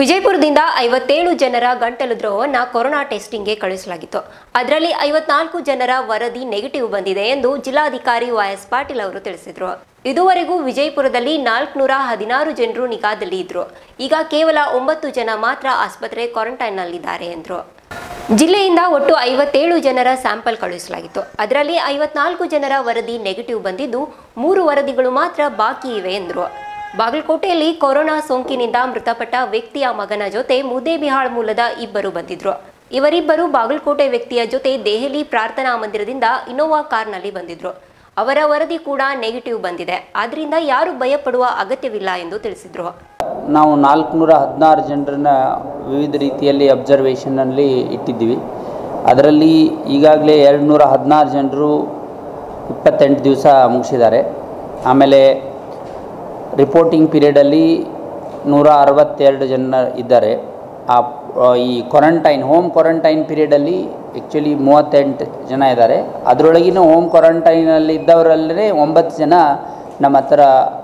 ವಿಜಯಪುರದಿಂದ ಐವತ್ತೇಳು ಜನರ ಗಂಟಲು ದ್ರೋವನ್ನ ಕೊರೋನಾ ಟೆಸ್ಟಿಂಗ್ಗೆ ಕಳುಹಿಸಲಾಗಿತ್ತು ಅದರಲ್ಲಿ ಐವತ್ನಾಲ್ಕು ಜನರ ವರದಿ ನೆಗೆಟಿವ್ ಬಂದಿದೆ ಎಂದು ಜಿಲ್ಲಾಧಿಕಾರಿ ವೈಎಸ್ ಪಾಟೀಲ್ ಅವರು ತಿಳಿಸಿದರು ಇದುವರೆಗೂ ವಿಜಯಪುರದಲ್ಲಿ ನಾಲ್ಕುನೂರ ಹದಿನಾರು ಜನರು ನಿಗಾದಲ್ಲಿ ಇದ್ರು ಈಗ ಕೇವಲ ಒಂಬತ್ತು ಜನ ಮಾತ್ರ ಆಸ್ಪತ್ರೆ ಕ್ವಾರಂಟೈನ್ನಲ್ಲಿದ್ದಾರೆ ಎಂದರು ಜಿಲ್ಲೆಯಿಂದ ಒಟ್ಟು ಐವತ್ತೇಳು ಜನರ ಸ್ಯಾಂಪಲ್ ಕಳುಹಿಸಲಾಗಿತ್ತು ಅದರಲ್ಲಿ ಐವತ್ನಾಲ್ಕು ಜನರ ವರದಿ ನೆಗೆಟಿವ್ ಬಂದಿದ್ದು ಮೂರು ವರದಿಗಳು ಮಾತ್ರ ಬಾಕಿ ಇವೆ ಎಂದರು ಬಾಗಲಕೋಟೆಯಲ್ಲಿ ಕೊರೋನಾ ಸೋಂಕಿನಿಂದ ಮೃತಪಟ್ಟ ವ್ಯಕ್ತಿಯ ಮಗನ ಜೊತೆ ಮುದ್ದೇಬಿಹಾಳ್ ಮೂಲದ ಇಬ್ಬರು ಬಂದಿದ್ರು ಇವರಿಬ್ಬರು ಬಾಗಲಕೋಟೆ ವ್ಯಕ್ತಿಯ ಜೊತೆ ದೆಹಲಿ ಪ್ರಾರ್ಥನಾ ಮಂದಿರದಿಂದ ಇನೋವಾ ಕಾರ್ನಲ್ಲಿ ಬಂದಿದ್ರು ಅವರ ವರದಿ ಕೂಡ ನೆಗೆಟಿವ್ ಬಂದಿದೆ ಆದ್ರಿಂದ ಯಾರು ಭಯಪಡುವ ಅಗತ್ಯವಿಲ್ಲ ಎಂದು ತಿಳಿಸಿದ್ರು ನಾವು ನಾಲ್ಕುನೂರ ಹದಿನಾರು ಜನರನ್ನ ವಿವಿಧ ರೀತಿಯಲ್ಲಿ ಅಬ್ಸರ್ವೇಷನ್ನಲ್ಲಿ ಇಟ್ಟಿದ್ದೀವಿ ಅದರಲ್ಲಿ ಈಗಾಗಲೇ ಎರಡು ನೂರ ಹದಿನಾರು ಜನರು ಇಪ್ಪತ್ತೆಂಟು ದಿವಸ ಮುಗಿಸಿದ್ದಾರೆ ಆಮೇಲೆ ರಿಪೋರ್ಟಿಂಗ್ ಪೀರಿಯಡಲ್ಲಿ ನೂರ ಅರವತ್ತೆರಡು ಜನ ಇದ್ದಾರೆ ಆ ಆ, ಈ ಕ್ವಾರಂಟೈನ್ ಹೋಮ್ ಕ್ವಾರಂಟೈನ್ ಪೀರಿಯಡಲ್ಲಿ ಆ್ಯಕ್ಚುಲಿ ಮೂವತ್ತೆಂಟು ಜನ ಇದ್ದಾರೆ ಅದರೊಳಗಿನ ಹೋಮ್ ಕ್ವಾರಂಟೈನಲ್ಲಿ ಇದ್ದವರಲ್ಲೇ ಒಂಬತ್ತು ಜನ ನಮ್ಮ ಹತ್ರ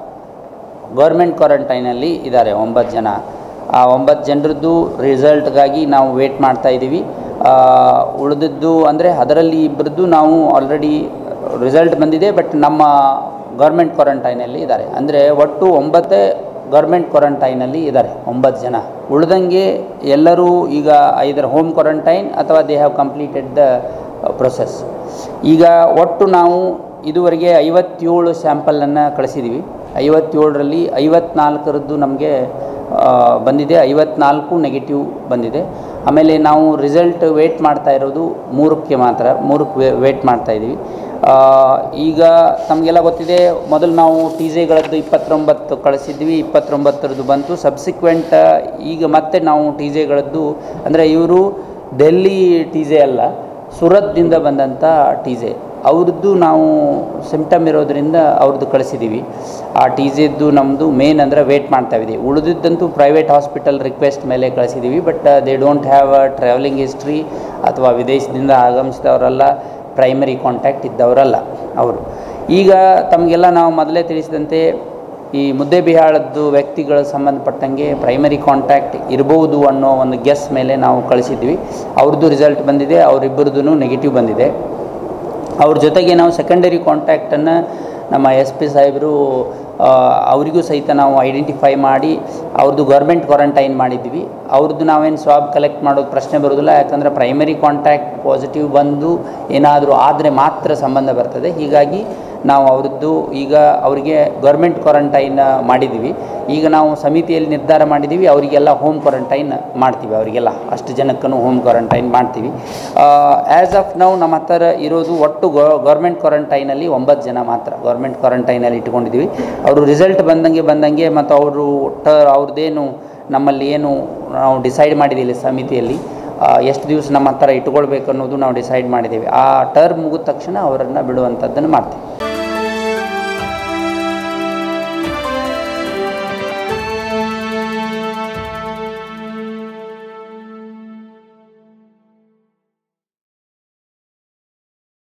ಗೌರ್ಮೆಂಟ್ ಕ್ವಾರಂಟೈನಲ್ಲಿ ಇದ್ದಾರೆ ಒಂಬತ್ತು ಜನ ಆ ಒಂಬತ್ತು ಜನರದ್ದು ರಿಸಲ್ಟ್ಗಾಗಿ ನಾವು ವೇಟ್ ಮಾಡ್ತಾ ಇದ್ದೀವಿ ಆ, ಉಳಿದದ್ದು ಅಂದರೆ ಅದರಲ್ಲಿ ಇಬ್ಬರದ್ದು ನಾವು ಆಲ್ರೆಡಿ ರಿಸಲ್ಟ್ ಬಂದಿದೆ ಬಟ್ ನಮ್ಮ ಗೌರ್ಮೆಂಟ್ ಕ್ವಾರಂಟೈನಲ್ಲಿ ಇದ್ದಾರೆ ಅಂದರೆ ಒಟ್ಟು ಒಂಬತ್ತೇ ಗೌರ್ಮೆಂಟ್ ಕ್ವಾರಂಟೈನಲ್ಲಿ ಇದ್ದಾರೆ ಒಂಬತ್ತು ಜನ ಉಳಿದಂಗೆ ಎಲ್ಲರೂ ಈಗ ಐದರ್ ಹೋಮ್ ಕ್ವಾರಂಟೈನ್ ಅಥವಾ they have completed the process ಈಗ ಒಟ್ಟು ನಾವು ಇದುವರೆಗೆ ಐವತ್ತೇಳು ಸ್ಯಾಂಪಲನ್ನು ಕಳಿಸಿದ್ದೀವಿ ಐವತ್ತೇಳರಲ್ಲಿ ಐವತ್ನಾಲ್ಕರದ್ದು ನಮಗೆ ಬಂದಿದೆ ಐವತ್ನಾಲ್ಕು ನೆಗೆಟಿವ್ ಬಂದಿದೆ ಆಮೇಲೆ ನಾವು ರಿಸಲ್ಟ್ ವೇಟ್ ಮಾಡ್ತಾ ಇರೋದು ಮೂರಕ್ಕೆ ಮಾತ್ರ ಮೂರಕ್ಕೆ ವೇಟ್ ಮಾಡ್ತಾ ಇದ್ದೀವಿ ಆ, ಈಗ ತಮಗೆಲ್ಲ ಗೊತ್ತಿದೆ ಮೊದಲು ನಾವು ಟಿ ಜೆಗಳದ್ದು ಇಪ್ಪತ್ತೊಂಬತ್ತು ಕಳಿಸಿದ್ವಿ ಇಪ್ಪತ್ತೊಂಬತ್ತರದ್ದು ಬಂತು ಸಬ್ಸಿಕ್ವೆಂಟ್ ಈಗ ಮತ್ತೆ ನಾವು ಟಿ ಜೆಗಳದ್ದು ಅಂದರೆ ಇವರು ಡೆಲ್ಲಿ ಟಿ ಜೆ ಅಲ್ಲ ಸುರತ್ದಿಂದ ಬಂದಂಥ ಟಿ ಜೆ ಅವ್ರದ್ದು ನಾವು ಸಿಂಪ್ಟಮ್ ಇರೋದ್ರಿಂದ ಅವ್ರದ್ದು ಕಳಿಸಿದ್ದೀವಿ ಆ ಟಿ ಜಿದ್ದು ನಮ್ಮದು ಮೇನ್ ಅಂದರೆ ವೇಟ್ ಮಾಡ್ತಾ ಇದ್ದೀವಿ ಉಳಿದಿದ್ದಂತೂ ಪ್ರೈವೇಟ್ ಹಾಸ್ಪಿಟಲ್ ರಿಕ್ವೆಸ್ಟ್ ಮೇಲೆ ಕಳಿಸಿದ್ದೀವಿ but they don't have a travelling history ಅಥವಾ ವಿದೇಶದಿಂದ ಆಗಮಿಸಿದವರಲ್ಲ ಪ್ರೈಮರಿ ಕಾಂಟ್ಯಾಕ್ಟ್ ಇದ್ದವರಲ್ಲ ಅವರು ಈಗ ತಮಗೆಲ್ಲ ನಾವು ಮೊದಲೇ ತಿಳಿಸಿದಂತೆ ಈ ಮುದ್ದೆಬಿಹಾಳದ್ದು ವ್ಯಕ್ತಿಗಳ ಸಂಬಂಧಪಟ್ಟಂಗೆ ಪ್ರೈಮರಿ ಕಾಂಟ್ಯಾಕ್ಟ್ ಇರ್ಬೋದು ಅನ್ನೋ ಒಂದು ಗೆಸ್ ಮೇಲೆ ನಾವು ಕಳಿಸಿದ್ವಿ ಅವ್ರದ್ದು ರಿಸಲ್ಟ್ ಬಂದಿದೆ ಅವರಿಬ್ಬರದ್ದು ನೆಗೆಟಿವ್ ಬಂದಿದೆ ಅವ್ರ ಜೊತೆಗೆ ನಾವು ಸೆಕೆಂಡರಿ ಕಾಂಟ್ಯಾಕ್ಟನ್ನು ನಮ್ಮ ಎಸ್ ಪಿ ಸಾಹೇಬರು ಆ, ಅವರಿಗೂ ಸಹಿತ ನಾವು ಐಡೆಂಟಿಫೈ ಮಾಡಿ ಅವ್ರದ್ದು ಗೌರ್ಮೆಂಟ್ ಕ್ವಾರಂಟೈನ್ ಮಾಡಿದ್ವಿ ಅವ್ರದ್ದು ನಾವೇನು ಸ್ವಾಬ್ ಕಲೆಕ್ಟ್ ಮಾಡೋದು ಪ್ರಶ್ನೆ ಬರೋದಿಲ್ಲ ಯಾಕಂದರೆ ಪ್ರೈಮರಿ ಕಾಂಟ್ಯಾಕ್ಟ್ ಪಾಸಿಟಿವ್ ಬಂದು ಏನಾದರೂ ಆದರೆ ಮಾತ್ರ ಸಂಬಂಧ ಬರ್ತದೆ ಹೀಗಾಗಿ ನಾವು ಅವ್ರದ್ದು ಈಗ ಅವರಿಗೆ ಗೌರ್ಮೆಂಟ್ ಕ್ವಾರಂಟೈನ್ ಮಾಡಿದ್ದೀವಿ ಈಗ ನಾವು ಸಮಿತಿಯಲ್ಲಿ ನಿರ್ಧಾರ ಮಾಡಿದ್ದೀವಿ ಅವರಿಗೆಲ್ಲ ಹೋಮ್ ಕ್ವಾರಂಟೈನ್ ಮಾಡ್ತೀವಿ ಅವರಿಗೆಲ್ಲ ಅಷ್ಟು ಜನಕ್ಕೂ ಹೋಮ್ ಕ್ವಾರಂಟೈನ್ ಮಾಡ್ತೀವಿ ಆ್ಯಸ್ ಆಫ್ ನಾವು ನಮ್ಮ ಹತ್ರ ಇರೋದು ಒಟ್ಟು ಗೌರ್ಮೆಂಟ್ ಕ್ವಾರಂಟೈನಲ್ಲಿ ಒಂಬತ್ತು ಜನ ಮಾತ್ರ ಗೌರ್ಮೆಂಟ್ ಕ್ವಾರಂಟೈನಲ್ಲಿ ಇಟ್ಕೊಂಡಿದ್ದೀವಿ ಅವರು ರಿಸಲ್ಟ್ ಬಂದಂಗೆ ಬಂದಂಗೆ ಮತ್ತು ಅವರು ಟ ಅವ್ರದ್ದೇನು ನಮ್ಮಲ್ಲಿ ಏನು ನಾವು ಡಿಸೈಡ್ ಮಾಡಿದ್ದೀವಿ ಸಮಿತಿಯಲ್ಲಿ ಆ, ಎಷ್ಟು ದಿವಸ ನಮ್ಮ ಹತ್ರ ಇಟ್ಕೊಳ್ಬೇಕು ಅನ್ನೋದು ನಾವು ಡಿಸೈಡ್ ಮಾಡಿದ್ದೀವಿ ಆ ಟರ್ಮ್ ಮುಗಿದ ತಕ್ಷಣ ಅವರನ್ನು ಬಿಡುವಂಥದ್ದನ್ನು ಮಾಡ್ತೀವಿ